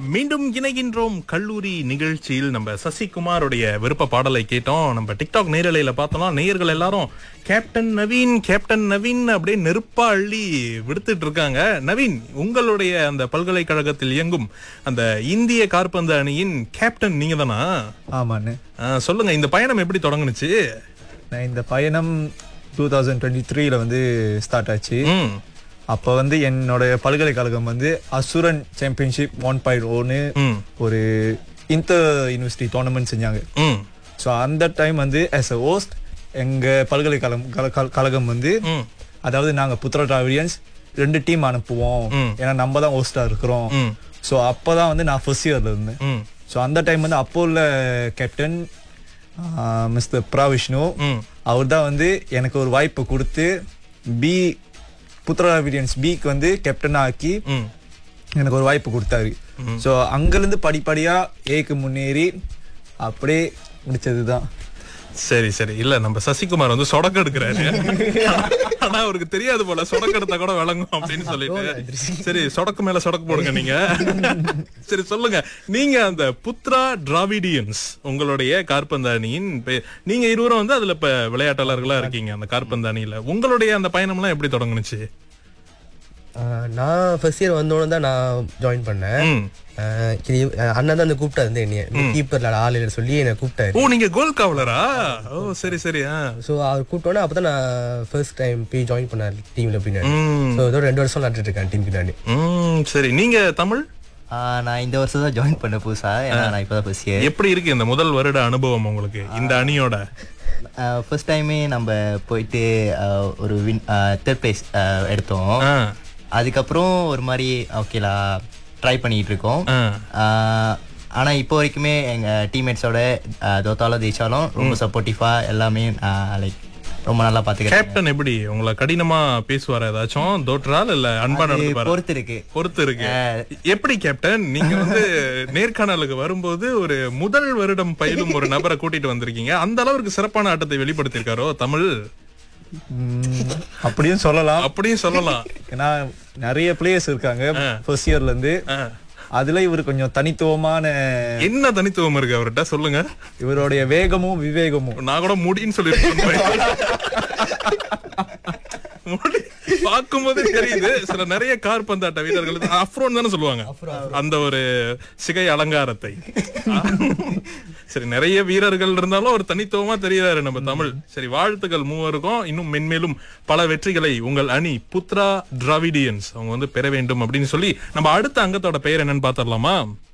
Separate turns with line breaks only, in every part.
மீண்டும் இணைகின்றோம் கல்லூரி நிகழ்ச்சியில் நம்ம சசிகுமாருடைய விருப்ப பாடலை கேட்டோம் நம்ம டிக்டாக் நேரலையில பார்த்தோம்னா நேயர்கள் எல்லாரும் கேப்டன் நவீன் கேப்டன் நவீன் அப்படியே நெருப்பா அள்ளி விடுத்துட்டு இருக்காங்க நவீன் உங்களுடைய அந்த பல்கலைக்கழகத்தில் இயங்கும் அந்த இந்திய காற்பந்து அணியின் கேப்டன் நீங்க தானா
ஆமாண்ணே
சொல்லுங்க இந்த பயணம் எப்படி தொடங்குனுச்சு
நான் இந்த பயணம் டூ தௌசண்ட் டுவெண்ட்டி த்ரீல வந்து ஸ்டார்ட் ஆச்சு
ம்
அப்போ வந்து என்னோட பல்கலைக்கழகம் வந்து அசுரன் சாம்பியன்ஷிப் ஒன் பாயிண்ட் ஒன்னு
ம்
ஒரு இன்டர் யூனிவர்சிட்டி டோர்னமெண்ட் செஞ்சாங்க
ம்
ஸோ அந்த டைம் வந்து ஆஸ் அ ஹோஸ்ட் எங்கள் பல்கலைக்கழகம் கல- கல- கழகம் வந்து
ம்
அதாவது நாங்கள் புத்திர டிராவிடியன்ஸ் ரெண்டு டீம் அனுப்புவோம்
ம்.
ஏன்னா நம்ம தான் ஹோஸ்டாக இருக்கிறோம்
ம்
ஸோ அப்போ தான் வந்து நான் ஃபர்ஸ்ட் இயரில் இருந்தேன்
ம்
ஸோ அந்த டைம் வந்து அப்போ உள்ள கேப்டன் மிஸ்டர் பிரா விஷ்ணு
ம்
அவர் தான் வந்து எனக்கு ஒரு வாய்ப்பு கொடுத்து பி புத்திராவிடியன்ஸ் பிக்கு வந்து கேப்டனாக ஆக்கி
ம்
எனக்கு ஒரு வாய்ப்பு கொடுத்தாரு ஸோ அங்கேருந்து படிப்படியாக ஏக்கு முன்னேறி அப்படியே முடிச்சது தான்
சரி சரி இல்ல நம்ம சசிகுமார் வந்து சொடக்கு எடுக்கிறாரு ஆனா அவருக்கு தெரியாது போல சொடக்கு எடுத்தா கூட விளங்கும் அப்படின்னு சொல்லிட்டு சரி சொடக்கு மேல சொடக்கு போடுங்க நீங்க சரி சொல்லுங்க நீங்க அந்த புத்ரா டிராவிடியன்ஸ் உங்களுடைய காற்பந்து அணியின் பே- நீங்க இருவரும் வந்து அதுல இப்ப விளையாட்டாளர்களா இருக்கீங்க அந்த காற்பந்து அணியில உங்களுடைய அந்த பயணம்லாம் எப்படி தொடங்குனுச்சு
ஆஹ் நான் ஃபர்ஸ்ட் இயர் வந்தோடனே தான் நான் ஜாயின் பண்ணேன்
ம்.
ஆஹ் இது ஆஹ் அண்ணன் தான் வந்து கூப்பிட்டாரு வந்து என்னைய கீப்பர்ல ஆள் இல்லை சொல்லி என்னை கூப்பிட்டாரு
ஓ நீங்க கோல் காவலரா ஓ சரி சரி ஆ
ஸோ அவர் கூப்பிட்டோன்னே அப்போ தான் நான் ஃபர்ஸ்ட் டைம் போய் ஜாயின் பண்ணார் டீமில் பின்னாடி
ம்.
ஸோ இதோட ரெண்டு வருஷம் நட்டுட்டு இருக்கேன் டீம் பின்னாடி
ம் சரி நீங்க தமிழ்
ஆஹ் நான் இந்த வருஷம் தான் ஜாயின் பண்ண புதுசா ஏன்னா நான் இப்பதான் ஃபர்ஸ்ட் இயர்
எப்படி இருக்கு இந்த முதல் வருட அனுபவம் உங்களுக்கு இந்த அணியோட
ஃபர்ஸ்ட் டைமே நம்ம போயிட்டு ஆஹ் ஒரு வின் தேர்ட் பிளேஸ் எடுத்தோம்
ஆ,
அதுக்கப்புறம் ஒரு மாதிரி ஓகேலா ட்ரை பண்ணிட்டு இருக்கோம்
ஆ.
ஆஹ் ஆனா இப்போ வரைக்குமே எங்க டீம்மேட்ஸோட தோத்தாலும் ஜெயிச்சாலும் ரொம்ப சப்போர்ட்டிவா எல்லாமே லைக் ரொம்ப நல்லா பாத்துக்கிறேன்
கேப்டன் எப்படி உங்களை கடினமா பேசுவாரா ஏதாச்சும் தோற்றால் இல்ல அன்பா நடந்துப்பாரா
பொறுத்து இருக்கு
பொறுத்து இருக்கு எப்படி கேப்டன் நீங்க வந்து நேர்காணலுக்கு வரும்போது ஒரு முதல் வருடம் பயிலும் ஒரு நபரை கூட்டிட்டு வந்திருக்கீங்க அந்த அளவுக்கு சிறப்பான ஆட்டத்தை வெளிப்படுத்தியிருக்காரோ தமிழ்
ம், அப்படியும் சொல்லலாம்
அப்படியும் சொல்லலாம்
ஏன்னா நிறைய பிளேயர்ஸ் இருக்காங்க ஃபர்ஸ்ட் இயர்ல இருந்து
ஆ.
அதுல இவர் கொஞ்சம் தனித்துவமான
என்ன தனித்துவம் இருக்கு அவர்கிட்ட சொல்லுங்க
இவருடைய வேகமும் விவேகமும்
நான் கூட முடின்னு சொல்லிருக்கேன் முடி பார்க்கும்போதே தெரியுது சில நிறைய கார் பந்தாட்ட வீரர்கள் அஃப்ரோன் தானே சொல்லுவாங்க அந்த ஒரு சிகை அலங்காரத்தை சரி நிறைய வீரர்கள் இருந்தாலும் ஒரு தனித்துவமா தெரியுறாரு நம்ம தமிழ் சரி வாழ்த்துக்கள் மூவருக்கும் இன்னும் மென்மேலும் பல வெற்றிகளை உங்கள் அணி புத்ரா டிராவிடியன்ஸ் அவங்க வந்து பெற வேண்டும் அப்படின்னு சொல்லி நம்ம அடுத்த அங்கத்தோட பெயர் என்னன்னு பாத்திரலாமா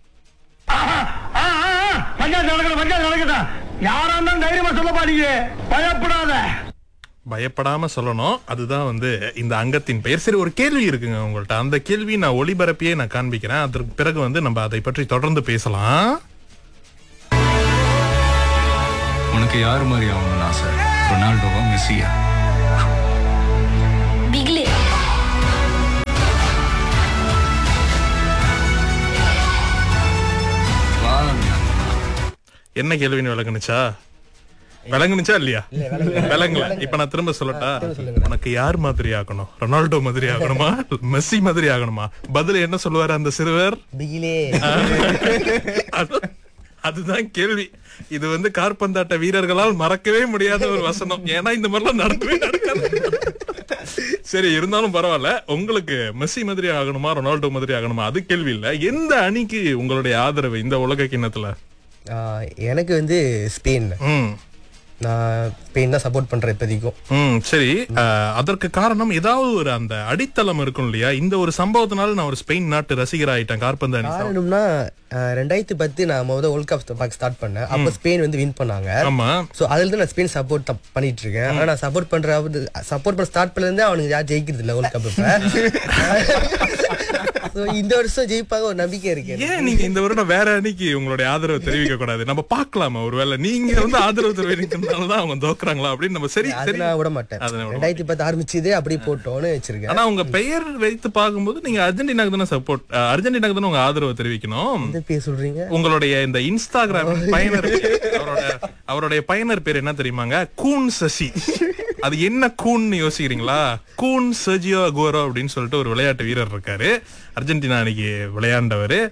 பஞ்சாயத்து நடக்கணும் பஞ்சாயத்து நடக்கட்டும் யாரா இருந்தாலும் தைரியமா சொல்லப்பா நீங்க பயப்படாத
பயப்படாம சொல்லணும் அதுதான் வந்து இந்த அங்கத்தின் பெயர் சரி ஒரு கேள்வி இருக்குங்க உங்கள்ட்ட அந்த கேள்வி நான் ஒளிபரப்பியே நான் காண்பிக்கிறேன் அதற்கு பிறகு வந்து நம்ம அதை பற்றி தொடர்ந்து பேசலாம்
உனக்கு யார் மாதிரி ஆகணும்னு ஆசை ரொனால்டோவா மெஸ்ஸியா
பிக்லி
வா ரம்யா.
என்ன கேள்வின்னு விளங்குனுச்சா விளங்குனுச்சா இல்லையா விளங்கல இப்ப நான் திரும்ப சொல்லட்டா உனக்கு யார் மாதிரி ஆகணும் ரொனால்டோ மாதிரி ஆகணுமா மெஸ்ஸி மாதிரி ஆகணுமா பதில் என்ன சொல்லுவாரு அந்த சிறுவர்
பிகிலே
அது- அதுதான் கேள்வி இது வந்து கார்பந்தாட்ட வீரர்களால் மறக்கவே முடியாத ஒரு வசனம் ஏன்னா இந்த மாதிரிலாம் நடக்கவே நடக்காது சரி இருந்தாலும் பரவாயில்ல உங்களுக்கு மெஸ்ஸி மாதிரி ஆகணுமா ரொனால்டோ மாதிரி ஆகணுமா அது கேள்வி இல்ல எந்த அணிக்கு உங்களுடைய ஆதரவு இந்த உலக கிண்ணத்துல
ஆஹ் எனக்கு வந்து ஸ்பெயின்
ம்
நான் ஸ்பெயின் தான் சப்போர்ட் பண்றேன் இப்போதைக்கும்
ம் சரி அஹ், அதற்கு காரணம் ஏதாவது ஒரு அந்த அடித்தளம் இருக்கும் இல்லையா இந்த ஒரு சம்பவத்தினால நான் ஒரு ஸ்பெயின் நாட்டு ரசிகர் ஆயிட்டேன் கார்பந்து அணி
காரணம்னா ஆஹ் ரெண்டாயிரத்தி பத்து நான் முதல் வேர்ல்ட் கப் பார்க்க ஸ்டார்ட் பண்ணேன் அப்போ ஸ்பெயின் வந்து வின் பண்ணாங்க
ஆமா
ஸோ அதுல இருந்து நான் ஸ்பெயின் சப்போர்ட் பண்ணிட்டு இருக்கேன் ஆனா நான் சப்போர்ட் பண்ற சப்போர்ட் பண்ண ஸ்டார்ட் பண்ணல அவனுக்கு யார் ஜெயிக்கிறது இல்ல வேர்ல்ட் கப் இப்ப ஸோ இந்த வருஷம் ஜெயிப்பாங்க ஒரு நம்பிக்கை இருக்கு எனக்கு.
ஏன் நீங்க இந்த வருடம் வேற அணிக்கு உங்களுடைய ஆதரவு தெரிவிக்க கூடாது நம்ம பார்க்கலாமா ஒருவேளை நீங்க வந்து ஆதரவு தெரிவிக்கிறதுனால தான் அவங்க தோக்குறாங்களா அப்படின்னு நம்ம சரி
அது
சரி
நான் விட மாட்டேன்
அதை நான் விட
ரெண்டாயிரத்தி பத்து ஆரம்பிச்சதே அப்படியே போட்டோன்னு வச்சிருக்கேன்
ஆனா உங்க பெயர் வைத்து பார்க்கும்போது நீங்க அர்ஜென்டினாக்கு தானே சப்போர்ட் அர்ஜென்டினாக்கு தானே உங்க ஆதரவு தெரிவிக்கணும்
எந்த பேர் சொல்றீங்க
உங்களுடைய இந்த இன்ஸ்டாகிராம் பயனர் அவரோட அவருடைய பயனர் பேர் என்ன தெரியுமாங்க கூன் சசி அது என்ன கூன்னு யோசிக்கிறீங்களா கூன் சர்ஜியோ அகோரோ அப்படின்னு சொல்லிட்டு ஒரு விளையாட்டு வீரர் இருக்காரு அர்ஜென்டினா அன்னைக்கு விளையாண்டவர்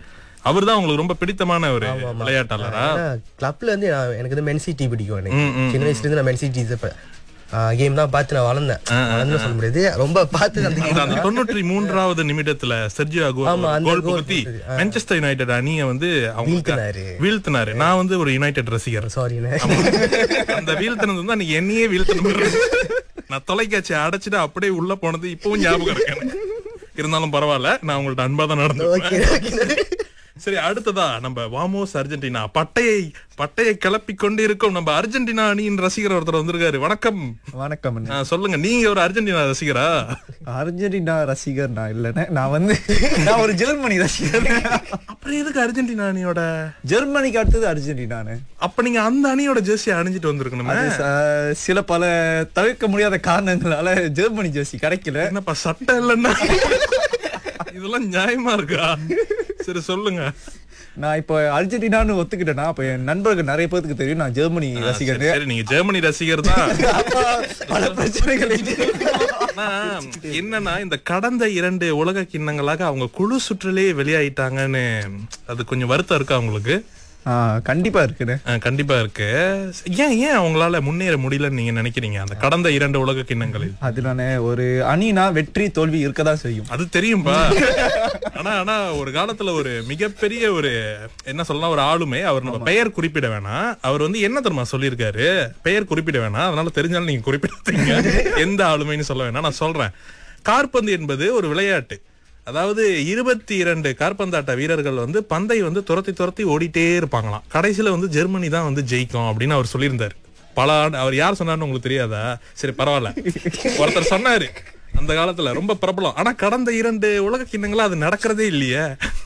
அவர்தான் உங்களுக்கு ரொம்ப பிடித்தமான ஒரு விளையாட்டாளரா
கிளப்ல இருந்து நான் எனக்கு வந்து மென்சிட்டி பிடிக்கும் எனக்கு சின்ன வயசுல இருந்து நான் மென்சிட்டி கேம் தான் பார்த்து நான் வளர்ந்தேன் வளர்ந்து சொல்ல முடியாது ரொம்ப பார்த்து அந்த
அந்த
game
அந்த தொண்ணூற்றி மூன்றாவது நிமிடத்துல செர்ஜியோ
ஆமா, அந்த
கோல்
goal
புகுத்தி
புகுத்தி,
மான்செஸ்டர் யுனைடெட் அணியை வந்து அவங்க
வீழ்த்தினாரு.
வீழ்த்தினாரு நான் வந்து ஒரு யுனைடெட் ரசிகர்
சாரிண்ணே
அந்த வீழ்த்தினது வந்து அன்னைக்கு என்னையே வீழ்த்தின மாதிரி இருந்துச்சு. நான் தொலைக்காட்சி அடைச்சிட்டு அப்படியே உள்ள போனது இப்பவும் ஞாபகம் இருக்கு எனக்கு. இருந்தாலும் பரவாயில்ல நான் உங்கள்ட்ட அன்பா தான் நடந்து
ஓகே ஓகே
சரி அடுத்ததா நம்ம வாமோஸ் அர்ஜென்டினா பட்டையை பட்டையை கிளப்பி கொண்டு இருக்கும் நம்ம அர்ஜென்டினா அணியின் ரசிகர் ஒருத்தர் வந்திருக்காரு வணக்கம்
வணக்கம் அண்ணே.
ஆ, சொல்லுங்க நீங்க ஒரு அர்ஜென்டினா ரசிகரா
அர்ஜென்டினா ரசிகர் நான் இல்லைண்ணே நான் வந்து நான் ஒரு ஜெர்மனி ரசிகர்
அப்புறம் எதுக்கு அர்ஜென்டினா அணியோட
ஜெர்மனிக்கு அடுத்தது அர்ஜென்டினானு
அப்ப நீங்க அந்த அணியோட ஜெர்சி அணிஞ்சிட்டு வந்திருக்கணுமே
அது ச- சில பல தவிர்க்க முடியாத காரணங்களால ஜெர்மனி ஜெர்சி கிடைக்கல
என்னப்பா சட்டம் இல்லைன்னா இதெல்லாம் நியாயமா இருக்கா சரி சொல்லுங்க
நான் இப்போ அர்ஜென்டினான்னு ஒத்துக்கிட்டேன்னா அப்ப என் நண்பர்கள் நிறைய பேருக்கு தெரியும் நான் ஜெர்மனி ரசிகர்
சரி, சரி நீங்க ஜெர்மனி ரசிகர் தான்
பல பிரச்சனைகள் இருக்கு.
ஆனா, என்னன்னா இந்த கடந்த இரண்டு உலக கிண்ணங்களாக அவங்க குழு சுற்றிலே வெளியாயிட்டாங்கன்னு அது கொஞ்சம் வருத்தம் இருக்கா அவங்களுக்கு
ஆ, கண்டிப்பா இருக்குண்ணே
ஆ, கண்டிப்பா இருக்கு ஏன் ஏன் அவங்களால முன்னேற முடியலன்னு நீங்க நினைக்கிறீங்க அந்த கடந்த இரண்டு உலக கிண்ணங்களில்
அது நானே ஒரு அணினா வெற்றி தோல்வி இருக்கதான் செய்யும்
அது தெரியும்பா ஆனா ஆனா ஒரு காலத்துல ஒரு மிகப்பெரிய ஒரு என்ன சொல்லலாம் ஒரு ஆளுமை அவர் நம்ம பெயர் குறிப்பிட வேணாம் அவர் வந்து என்ன தெரியுமா சொல்லியிருக்காரு பெயர் குறிப்பிட வேணாம் அதனால தெரிஞ்சாலும் நீங்க குறிப்பிடாதீங்க எந்த ஆளுமைன்னு சொல்ல வேணாம் நான் சொல்றேன் காற்பந்து என்பது ஒரு விளையாட்டு அதாவது இருபத்தி இரண்டு காற்பந்தாட்ட வீரர்கள் வந்து பந்தை வந்து துரத்தி துரத்தி ஓடிட்டே இருப்பாங்களாம் கடைசியில வந்து ஜெர்மனி தான் வந்து ஜெயிக்கும் அப்படின்னு அவர் சொல்லியிருந்தாரு பல ஆண்டு அவர் யார் சொன்னார்னு உங்களுக்கு தெரியாதா சரி பரவாயில்ல ஒருத்தர் சொன்னாரு அந்த காலத்துல ரொம்ப பிரபலம் ஆனா கடந்த இரண்டு உலக கிண்ணங்களா அது நடக்கிறதே இல்லையே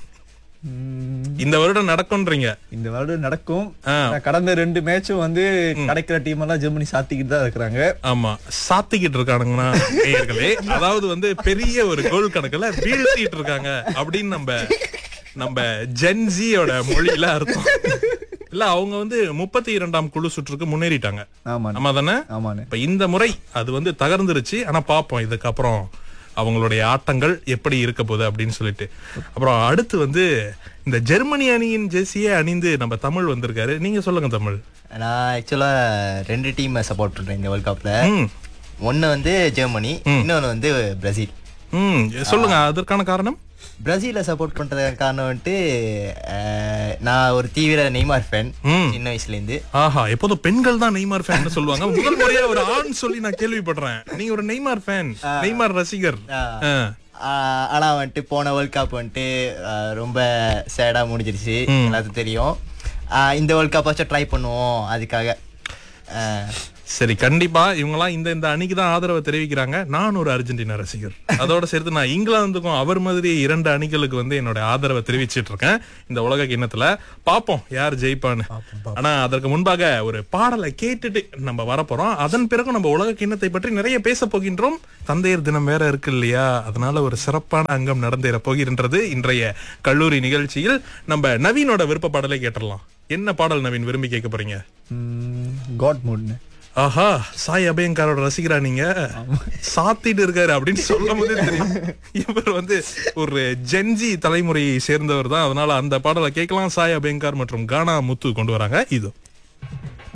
இந்த வருடம் நடக்கும்ன்றீங்க
இந்த வருடம் நடக்கும்
ஆ.
நான் கடந்த ரெண்டு மேட்சும் வந்து கிடைக்கிற டீம் எல்லாம் ஜெர்மனி சாத்திக்கிட்டு தான் இருக்கிறாங்க
ஆமா சாத்திக்கிட்டு இருக்கானுங்கன்னா நேயர்களே அதாவது வந்து பெரிய ஒரு கோல் கணக்குல வீழ்த்திட்டு இருக்காங்க அப்படின்னு நம்ம நம்ம ஜென்ஜியோட மொழியில அர்த்தம் இல்ல அவங்க வந்து முப்பத்தி இரண்டாம் குழு சுற்றுக்கு முன்னேறிட்டாங்க
ஆமா
ஆமா தானே
ஆமாண்ணே
இப்ப இந்த முறை அது வந்து தகர்ந்துருச்சு ஆனா பாப்போம் இதுக்கப்புறம் அவங்களுடைய ஆட்டங்கள் எப்படி இருக்க போகுது அப்படின்னு சொல்லிட்டு அப்புறம் அடுத்து வந்து இந்த ஜெர்மனி அணியின் ஜெர்சியே அணிந்து நம்ம தமிழ் வந்திருக்காரு நீங்க சொல்லுங்க தமிழ்
நான் ஆக்சுவலா ரெண்டு டீம் சப்போர்ட் பண்றேன் இந்த வேர்ல்ட் கப்ல
ம்.
ஒன்னு வந்து ஜெர்மனி இன்னொன்னு வந்து பிரேசில்
ம் சொல்லுங்க அதற்கான காரணம்
பிரேசில சப்போர்ட் பண்றதுக்கு காரணம் வந்துட்டு அஹ், நான் ஒரு தீவிர நெய்மார் ஃபேன்
ம்.
சின்ன வயசுல இருந்து
ஆஹா எப்போதும் பெண்கள் தான் நெய்மார் ஃபேன் சொல்லுவாங்க முதல் முறையா ஒரு ஆண் சொல்லி நான் கேள்விப்படுறேன் நீங்க ஒரு நெய்மார் ஃபேன் நெய்மார் ரசிகர்
ஆ.
ஆ.
ஆஹ் ஆனா வந்துட்டு போன வேர்ல்ட் கப் வந்துட்டு ஆஹ் ரொம்ப சேடா முடிஞ்சிருச்சு எல்லாத்துக்கும் தெரியும் ஆஹ் இந்த வேர்ல்ட் கப் வச்சு ட்ரை பண்ணுவோம் அதுக்காக ஆஹ்
சரி கண்டிப்பா இவங்கலாம் இந்த இந்த அணிக்கு தான் ஆதரவை தெரிவிக்கிறாங்க நான் ஒரு அர்ஜென்டினா ரசிகர் அதோட சேர்த்து நான் இங்கிலாந்துக்கும் அவர் மாதிரி இரண்டு அணிகளுக்கு வந்து என்னோட ஆதரவை தெரிவிச்சிட்டு இருக்கேன் இந்த உலக கிண்ணத்துல பாப்போம் யார் ஜெயிப்பான்னு ஆனா அதற்கு முன்பாக ஒரு பாடலை கேட்டுட்டு நம்ம வரப்போறோம் அதன் பிறகு நம்ம உலக கிண்ணத்தை பற்றி நிறைய பேச போகின்றோம் தந்தையர் தினம் வேற இருக்கு இல்லையா அதனால ஒரு சிறப்பான அங்கம் நடந்தேற போகின்றது இன்றைய கல்லூரி நிகழ்ச்சியில் நம்ம நவீனோட விருப்ப பாடலை கேட்டுடலாம் என்ன பாடல் நவீன் விரும்பி கேட்க போறீங்க
காட் மூட்னு
ஆஹா சாய் அபயங்காரோட ரசிகரா நீங்க சாத்திட்டு இருக்காரு அப்படின்னு சொல்லும் போதே தெரியும் இவர் வந்து ஒரு ஜென்ஜி தலைமுறையை சேர்ந்தவர் தான் அதனால அந்த பாடலை கேட்கலாம் சாய் அபயங்கார் மற்றும் கானா முத்து கொண்டு வராங்க இது